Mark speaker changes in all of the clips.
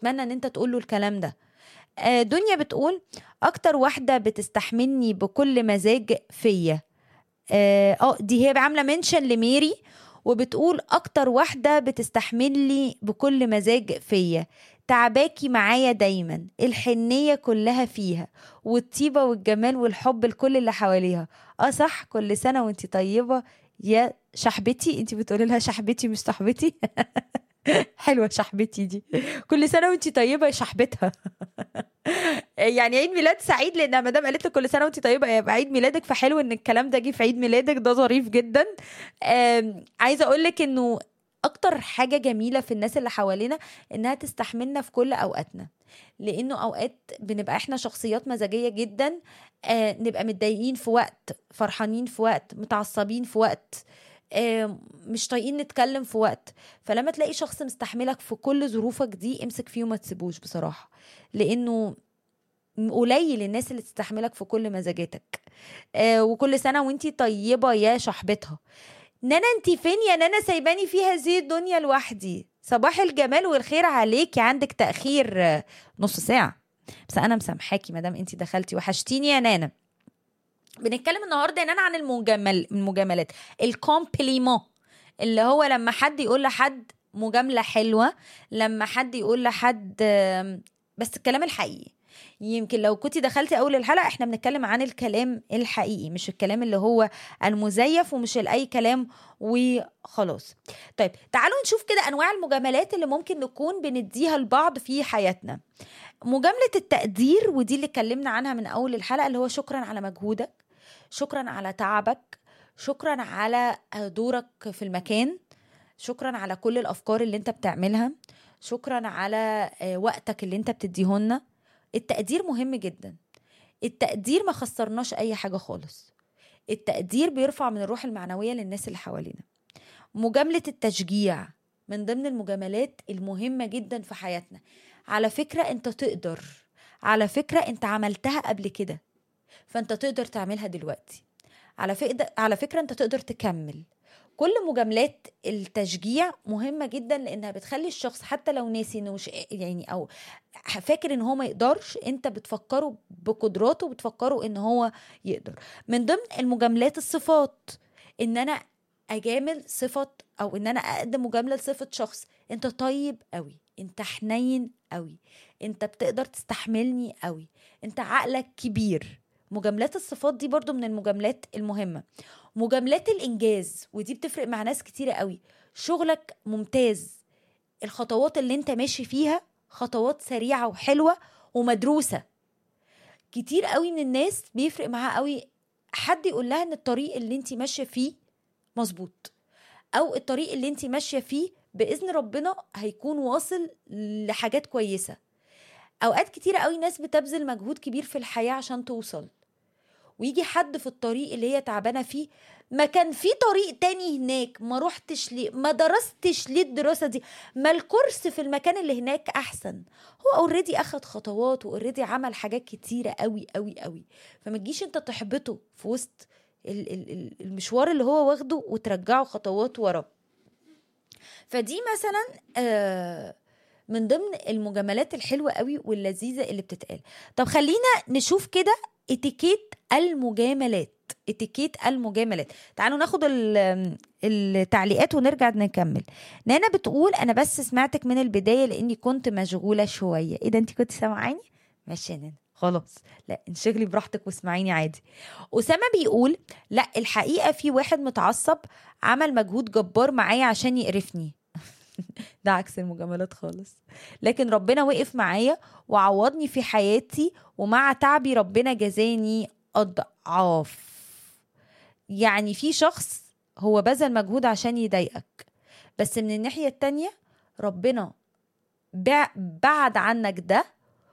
Speaker 1: وتتمنى ان انت تقول له الكلام ده آه، دنيا بتقول اكتر واحده بتستحملني بكل مزاج فيا اه آه، دي هي عامله منشن لميري وبتقول اكتر واحده بتستحملني بكل مزاج فيا تعباكي معايا دايما الحنيه كلها فيها والطيبه والجمال والحب لكل اللي حواليها اه صح كل سنه وانت طيبه يا شحبتي انت بتقولي لها شحبتي مش صاحبتي حلوه شحبتي دي كل سنه وانت طيبه يا شحبتها يعني عيد ميلاد سعيد لان مدام قالت لك كل سنه وانت طيبه يبقى عيد ميلادك فحلو ان الكلام ده جه في عيد ميلادك ده ظريف جدا آم، عايزه اقول لك انه اكتر حاجه جميله في الناس اللي حوالينا انها تستحملنا في كل اوقاتنا لانه اوقات بنبقى احنا شخصيات مزاجيه جدا آه نبقى متضايقين في وقت فرحانين في وقت متعصبين في وقت آه مش طايقين نتكلم في وقت فلما تلاقي شخص مستحملك في كل ظروفك دي امسك فيه وما تسيبوش بصراحه لانه قليل الناس اللي تستحملك في كل مزاجاتك آه وكل سنه وانتي طيبه يا صاحبتها نانا انتي فين يا نانا سايباني في هذه الدنيا لوحدي صباح الجمال والخير عليكي عندك تاخير آه، نص ساعه بس انا مسامحاكي مادام انتي دخلتي وحشتيني يا نانا بنتكلم النهارده يا نانا عن المجامل المجاملات الكومبليمون اللي هو لما حد يقول لحد مجامله حلوه لما حد يقول لحد آم، بس الكلام الحقيقي يمكن لو كنتي دخلتي اول الحلقه احنا بنتكلم عن الكلام الحقيقي مش الكلام اللي هو المزيف ومش اي كلام وخلاص طيب تعالوا نشوف كده انواع المجاملات اللي ممكن نكون بنديها لبعض في حياتنا مجامله التقدير ودي اللي اتكلمنا عنها من اول الحلقه اللي هو شكرا على مجهودك شكرا على تعبك شكرا على دورك في المكان شكرا على كل الافكار اللي انت بتعملها شكرا على آه، وقتك اللي انت بتديهولنا التقدير مهم جدا التقدير ما خسرناش اي حاجه خالص التقدير بيرفع من الروح المعنويه للناس اللي حوالينا مجامله التشجيع من ضمن المجاملات المهمه جدا في حياتنا على فكره انت تقدر على فكره انت عملتها قبل كده فانت تقدر تعملها دلوقتي على فكره على فكره انت تقدر تكمل كل مجاملات التشجيع مهمة جدا لأنها بتخلي الشخص حتى لو ناسي إنه مش يعني أو فاكر إن هو ما يقدرش أنت بتفكره بقدراته وبتفكره إن هو يقدر من ضمن المجاملات الصفات إن أنا أجامل صفة أو إن أنا أقدم مجاملة لصفة شخص أنت طيب قوي أنت حنين قوي أنت بتقدر تستحملني قوي أنت عقلك كبير مجاملات الصفات دي برضو من المجاملات المهمة مجاملات الإنجاز ودي بتفرق مع ناس كتيرة قوي شغلك ممتاز الخطوات اللي انت ماشي فيها خطوات سريعة وحلوة ومدروسة كتير قوي من الناس بيفرق معاها قوي حد يقول لها ان الطريق اللي انت ماشية فيه مظبوط او الطريق اللي انت ماشية فيه بإذن ربنا هيكون واصل لحاجات كويسة اوقات كتيرة قوي ناس بتبذل مجهود كبير في الحياة عشان توصل ويجي حد في الطريق اللي هي تعبانه فيه ما كان في طريق تاني هناك ما روحتش ليه ما درستش ليه الدراسه دي ما الكورس في المكان اللي هناك احسن هو اوريدي اخد خطوات واوريدي عمل حاجات كتيره قوي قوي قوي فما تجيش انت تحبطه في وسط ال- ال- ال- المشوار اللي هو واخده وترجعه خطوات ورا فدي مثلا آه من ضمن المجاملات الحلوه قوي واللذيذه اللي بتتقال طب خلينا نشوف كده اتيكيت المجاملات اتيكيت المجاملات تعالوا ناخد ال- التعليقات ونرجع نكمل نانا بتقول انا بس سمعتك من البدايه لاني كنت مشغوله شويه ايه ده انت كنت سامعاني ماشي يا نانا خلاص لا انشغلي براحتك واسمعيني عادي اسامه بيقول لا الحقيقه في واحد متعصب عمل مجهود جبار معايا عشان يقرفني ده عكس المجاملات خالص لكن ربنا وقف معايا وعوضني في حياتي ومع تعبي ربنا جزاني اضعاف يعني في شخص هو بذل مجهود عشان يضايقك بس من الناحية التانية ربنا بع- بعد عنك ده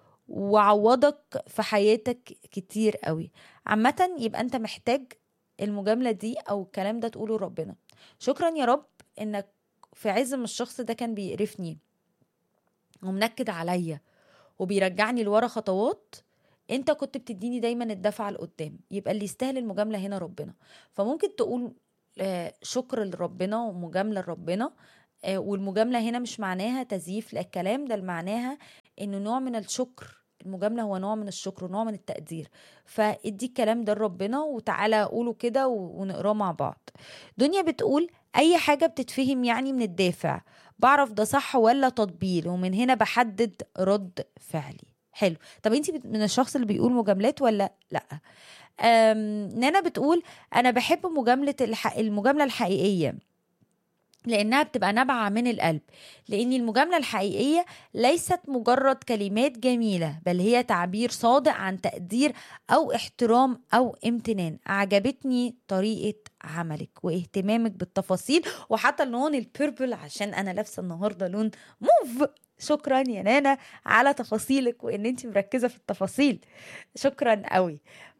Speaker 1: وعوضك في حياتك كتير قوي عامة يبقى انت محتاج المجاملة دي او الكلام ده تقوله ربنا شكرا يا رب انك في عز ما الشخص ده كان بيقرفني ومنكد عليا وبيرجعني لورا خطوات انت كنت بتديني دايما الدفعة لقدام يبقى اللي يستاهل المجاملة هنا ربنا فممكن تقول آه، شكر لربنا ومجاملة لربنا آه، والمجاملة هنا مش معناها تزييف للكلام ده معناها انه نوع من الشكر المجاملة هو نوع من الشكر ونوع من التقدير فادي الكلام ده لربنا وتعالى قوله كده و- ونقراه مع بعض دنيا بتقول اي حاجة بتتفهم يعني من الدافع بعرف ده صح ولا تطبيل ومن هنا بحدد رد فعلي حلو طب انت من الشخص اللي بيقول مجاملات ولا لا أم، نانا بتقول انا بحب مجامله الح... المجامله الحقيقيه لانها بتبقى نابعه من القلب لان المجامله الحقيقيه ليست مجرد كلمات جميله بل هي تعبير صادق عن تقدير او احترام او امتنان عجبتني طريقه عملك واهتمامك بالتفاصيل وحتى اللون البيربل عشان انا لابسه النهارده لون موف شكرا يا نانا على تفاصيلك وان انت مركزه في التفاصيل شكرا قوي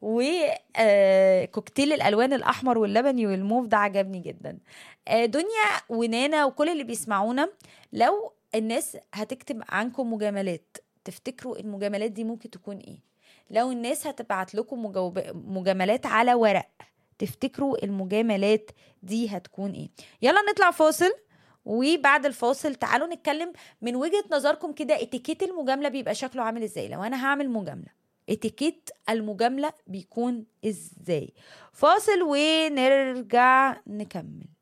Speaker 1: وكوكتيل الالوان الاحمر واللبني والموف ده عجبني جدا آه، دنيا ونانا وكل اللي بيسمعونا لو الناس هتكتب عنكم مجاملات تفتكروا المجاملات دي ممكن تكون ايه لو الناس هتبعت لكم مجاوب... مجاملات على ورق تفتكروا المجاملات دي هتكون ايه يلا نطلع فاصل وبعد الفاصل تعالوا نتكلم من وجهة نظركم كده اتيكيت المجاملة بيبقى شكله عامل ازاي لو انا هعمل مجاملة اتيكيت المجاملة بيكون ازاي فاصل ونرجع نكمل